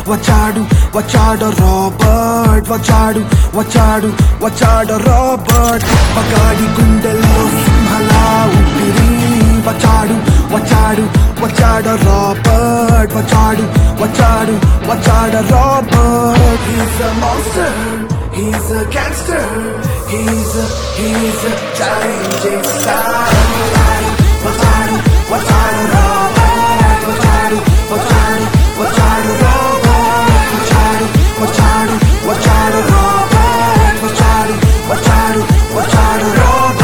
వచ్చాడు వచ్చాడు రాబర్ట్ వచ్చాడు వచ్చాడు వచ్చాడు రాబర్ట్ పగాడి గుండెల్లో సింహలా ఊపిరి వచ్చాడు వచ్చాడు వచ్చాడు రాబర్ట్ వచ్చాడు వచ్చాడు వచ్చాడు Robert He's a monster He's a gangster He's a He's a challenging star వచ్చాడు వచ్చాడు రాబర్ట్ వచ్చాడు వచ్చాడు వచ్చాడు రాబర్ట్ వచ్చాడు వచ్చాడు వచ్చాడు రాబర్ట్ వచ్చాడు వచ్చాడు వచ్చాడు రాబర్ట్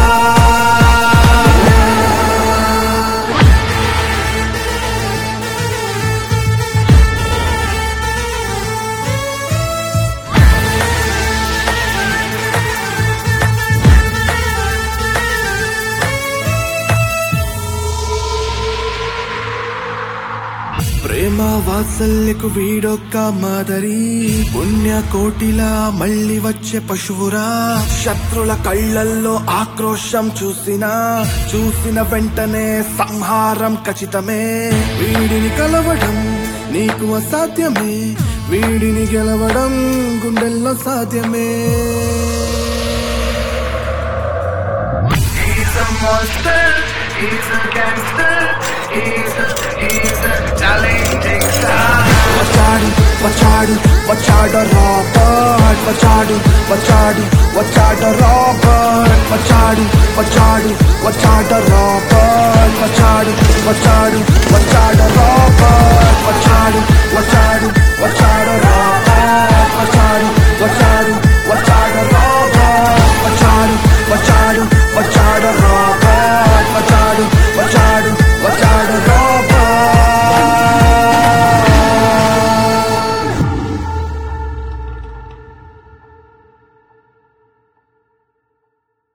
ప్రేమ వాత్సల్యకు వీడొక్క మాదరి పుణ్య కోటిలా మళ్ళీ వచ్చే పశువురా శత్రుల కళ్ళల్లో ఆక్రోశం చూసినా చూసిన వెంటనే సంహారం ఖచ్చితమే వీడిని కలవడం నీకు అసాధ్యమే వీడిని గెలవడం గుండెల్లో సాధ్యమే He's a monster, he's a gangster, he's a, he's a challenging star. వచ్చాడు వచ్చాడు వచ్చాడు రాబర్ట్ వచ్చాడు వచ్చాడు వచ్చాడు రాబర్ట్ వచ్చాడు వచ్చాడు వచ్చాడు రాబర్ట్ వచ్చాడు వచ్చాడు